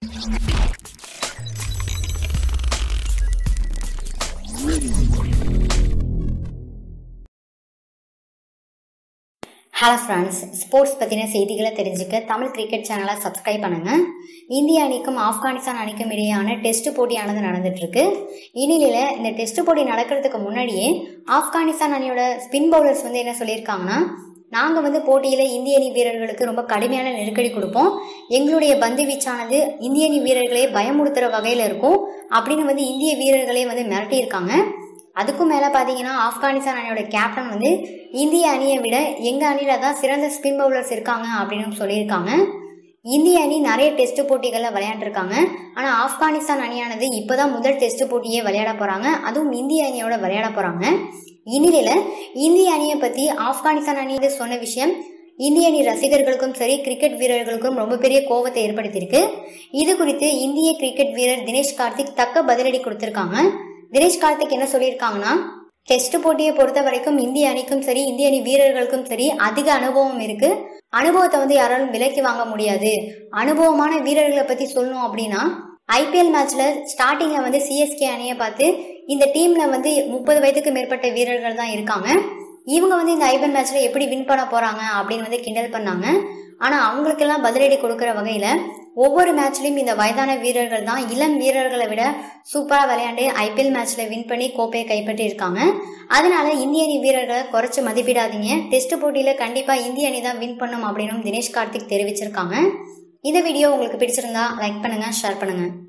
hello friends sports பற்றின செய்திகளை தெரிஞ்சுக்க தமிழ் கிரிக்கெட் சேனலை சப்ஸ்கிரைப் பண்ணுங்கள் இந்திய அணிக்கும் ஆப்கானிஸ்தான் அணிக்கும் இடையேயான டெஸ்ட் போட்டியானது நடந்துட்டுருக்கு இந்நிலையில் இந்த டெஸ்ட் போட்டி நடக்கிறதுக்கு முன்னாடியே ஆப்கானிஸ்தான் அணியோட ஸ்பின் பவுலர்ஸ் வந்து என்ன சொல்லியிருக்காங்கன்னா நாங்கள் வந்து போட்டியில் இந்திய அணி வீரர்களுக்கு ரொம்ப கடுமையான நெருக்கடி கொடுப்போம் எங்களுடைய பந்து வீச்சானது இந்திய அணி வீரர்களை பயமுறுத்துகிற வகையில் இருக்கும் அப்படின்னு வந்து இந்திய வீரர்களே வந்து மிரட்டியிருக்காங்க அதுக்கும் மேலே பார்த்தீங்கன்னா ஆப்கானிஸ்தான் அணியோட கேப்டன் வந்து இந்திய அணியை விட எங்கள் அணியில் தான் சிறந்த ஸ்பின் பவுலர்ஸ் இருக்காங்க அப்படின்னு சொல்லியிருக்காங்க இந்திய அணி நிறைய டெஸ்ட் போட்டிகளில் விளையாண்டுருக்காங்க ஆனால் ஆப்கானிஸ்தான் அணியானது இப்போ தான் முதல் டெஸ்ட் போட்டியே விளையாட போகிறாங்க அதுவும் இந்திய அணியோட விளையாட போகிறாங்க இந்நிலையில் இந்திய அணியை பற்றி ஆப்கானிஸ்தான் அணி வந்து சொன்ன விஷயம் இந்திய அணி ரசிகர்களுக்கும் சரி கிரிக்கெட் வீரர்களுக்கும் ரொம்ப பெரிய கோபத்தை ஏற்படுத்தியிருக்கு இது குறித்து இந்திய கிரிக்கெட் வீரர் தினேஷ் கார்த்திக் தக்க பதிலடி கொடுத்திருக்காங்க தினேஷ் கார்த்திக் என்ன சொல்லியிருக்காங்கன்னா டெஸ்ட் போட்டியை பொறுத்த வரைக்கும் இந்திய அணிக்கும் சரி இந்திய அணி வீரர்களுக்கும் சரி அதிக அனுபவம் இருக்கு அனுபவத்தை வந்து யாராலும் விலக்கி வாங்க முடியாது அனுபவமான வீரர்களை பத்தி சொல்லணும் அப்படின்னா ஐபிஎல் மேட்ச்ல ஸ்டார்டிங்ல வந்து சிஎஸ்கே அணியை பார்த்து இந்த டீம்ல வந்து முப்பது வயதுக்கு மேற்பட்ட வீரர்கள் தான் இருக்காங்க இவங்க வந்து இந்த ஐபிஎல் மேட்ச்ல எப்படி வின் பண்ண போறாங்க அப்படின்னு வந்து கிண்டல் பண்ணாங்க ஆனா அவங்களுக்கெல்லாம் பதிலடி கொடுக்குற வகையில ஒவ்வொரு மேட்ச்லயும் இந்த வயதான வீரர்கள் தான் இளம் வீரர்களை விட சூப்பரா விளையாண்டு ஐபிஎல் மேட்ச்ல வின் பண்ணி கோப்பையை கைப்பற்றி இருக்காங்க அதனால இந்திய அணி வீரர்களை குறைச்சு மதிப்பிடாதீங்க டெஸ்ட் போட்டியில கண்டிப்பா இந்திய அணி தான் வின் பண்ணும் அப்படின்னு தினேஷ் கார்த்திக் தெரிவிச்சிருக்காங்க இந்த வீடியோ உங்களுக்கு பிடிச்சிருந்தா லைக் பண்ணுங்க ஷேர் பண்ணுங்க